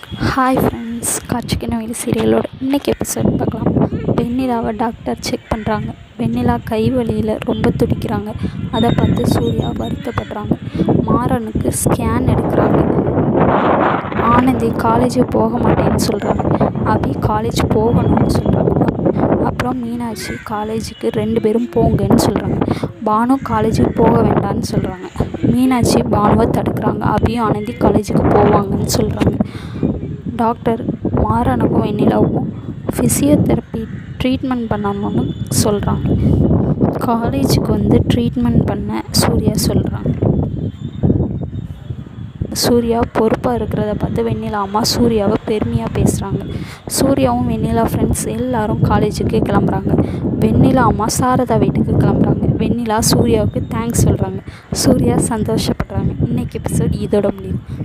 hi friends காட்சிக்கு நவீன சீரியலோட இன்றைக்கி எபிசோட் பார்க்கலாம் வெண்ணிலாவை டாக்டர் செக் பண்ணுறாங்க வெண்ணிலா கை வலியில் ரொம்ப துடிக்கிறாங்க அதை பார்த்து சூர்யா வருத்தப்படுறாங்க மாறனுக்கு ஸ்கேன் எடுக்கிறாங்க ஆனந்தி காலேஜ் போக மாட்டேன்னு சொல்கிறாங்க அபி காலேஜ் போகணும்னு சொல்கிறாங்க அப்புறம் மீனாட்சி காலேஜுக்கு ரெண்டு பேரும் போங்கன்னு சொல்கிறாங்க பானு காலேஜுக்கு போக வேண்டாம்னு சொல்கிறாங்க மீனாட்சி பானுவை தடுக்கிறாங்க அபியும் ஆனந்தி காலேஜுக்கு போவாங்கன்னு சொல்கிறாங்க டாக்டர் மாறனுக்கும் வெண்ணிலாவுக்கும் ஃபிசியோதெரப்பி ட்ரீட்மெண்ட் பண்ணணும்னு சொல்கிறாங்க காலேஜுக்கு வந்து ட்ரீட்மெண்ட் பண்ண சூர்யா சொல்கிறாங்க சூர்யா பொறுப்பாக இருக்கிறத பார்த்து வெண்ணிலா அம்மா சூர்யாவை பெருமையாக பேசுகிறாங்க சூர்யாவும் வெண்ணிலா ஃப்ரெண்ட்ஸ் எல்லாரும் காலேஜுக்கு கிளம்புறாங்க வெண்ணிலா அம்மா சாரதா வீட்டுக்கு கிளம்புறாங்க வெண்ணிலா சூர்யாவுக்கு தேங்க்ஸ் சொல்கிறாங்க சூர்யா சந்தோஷப்படுறாங்க இன்றைக்கி எபிசோட் இதோட முடியும்